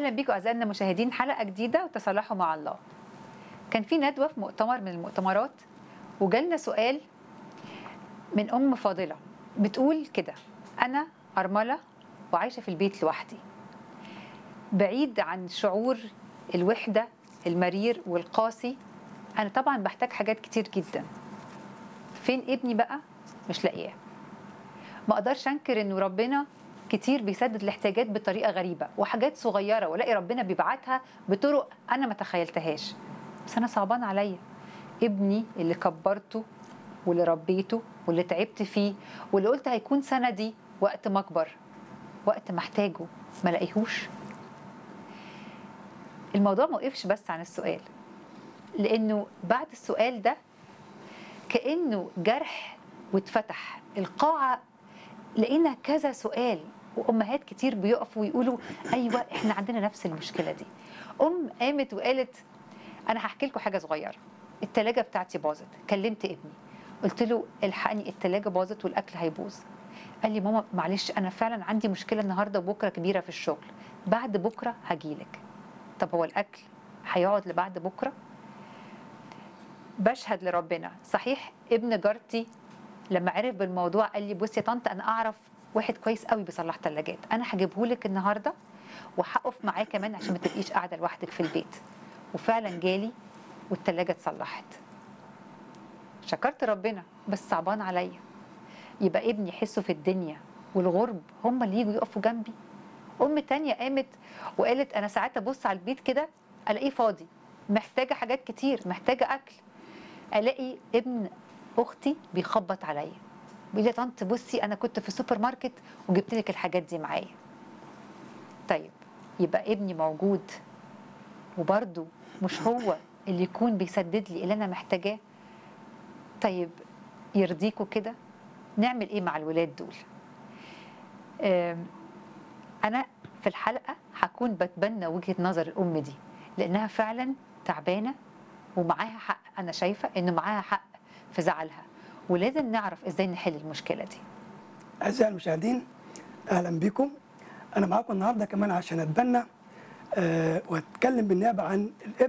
اهلا بيكم اعزائنا المشاهدين حلقه جديده وتصالحوا مع الله كان في ندوه في مؤتمر من المؤتمرات وجالنا سؤال من ام فاضله بتقول كده انا ارمله وعايشه في البيت لوحدي بعيد عن شعور الوحده المرير والقاسي انا طبعا بحتاج حاجات كتير جدا فين ابني بقى مش لاقياه ما اقدرش انكر انه ربنا كتير بيسدد الاحتياجات بطريقه غريبه وحاجات صغيره والاقي ربنا بيبعتها بطرق انا ما تخيلتهاش بس انا صعبان عليا ابني اللي كبرته واللي ربيته واللي تعبت فيه واللي قلت هيكون سندي وقت ما اكبر وقت ما احتاجه ما لاقيهوش الموضوع ما وقفش بس عن السؤال لانه بعد السؤال ده كانه جرح واتفتح القاعه لقينا كذا سؤال وامهات كتير بيقفوا ويقولوا ايوه احنا عندنا نفس المشكله دي ام قامت وقالت انا هحكي لكم حاجه صغيره التلاجة بتاعتي باظت كلمت ابني قلت له الحقني التلاجة باظت والاكل هيبوظ قال لي ماما معلش انا فعلا عندي مشكله النهارده وبكره كبيره في الشغل بعد بكره هجيلك طب هو الاكل هيقعد لبعد بكره بشهد لربنا صحيح ابن جارتي لما عرف بالموضوع قال لي بصي يا طنط انا اعرف واحد كويس قوي بيصلح ثلاجات انا هجيبه لك النهارده وهقف معاه كمان عشان ما تبقيش قاعده لوحدك في البيت وفعلا جالي والثلاجه اتصلحت شكرت ربنا بس صعبان عليا يبقى ابني يحسه في الدنيا والغرب هم اللي يجوا يقفوا جنبي ام تانية قامت وقالت انا ساعات ابص على البيت كده الاقيه فاضي محتاجه حاجات كتير محتاجه اكل الاقي ابن اختي بيخبط عليا بيقول لي يا طنط بصي انا كنت في السوبر ماركت وجبت لك الحاجات دي معايا طيب يبقى ابني موجود وبرده مش هو اللي يكون بيسدد لي اللي انا محتاجاه طيب يرضيكوا كده نعمل ايه مع الولاد دول آم، انا في الحلقه هكون بتبنى وجهه نظر الام دي لانها فعلا تعبانه ومعاها حق انا شايفه انه معاها حق في زعلها ولازم نعرف ازاي نحل المشكله دي أعزائي المشاهدين أهلا بكم أنا معاكم النهاردة كمان عشان أتبنى آه، وأتكلم بالنيابة عن الابن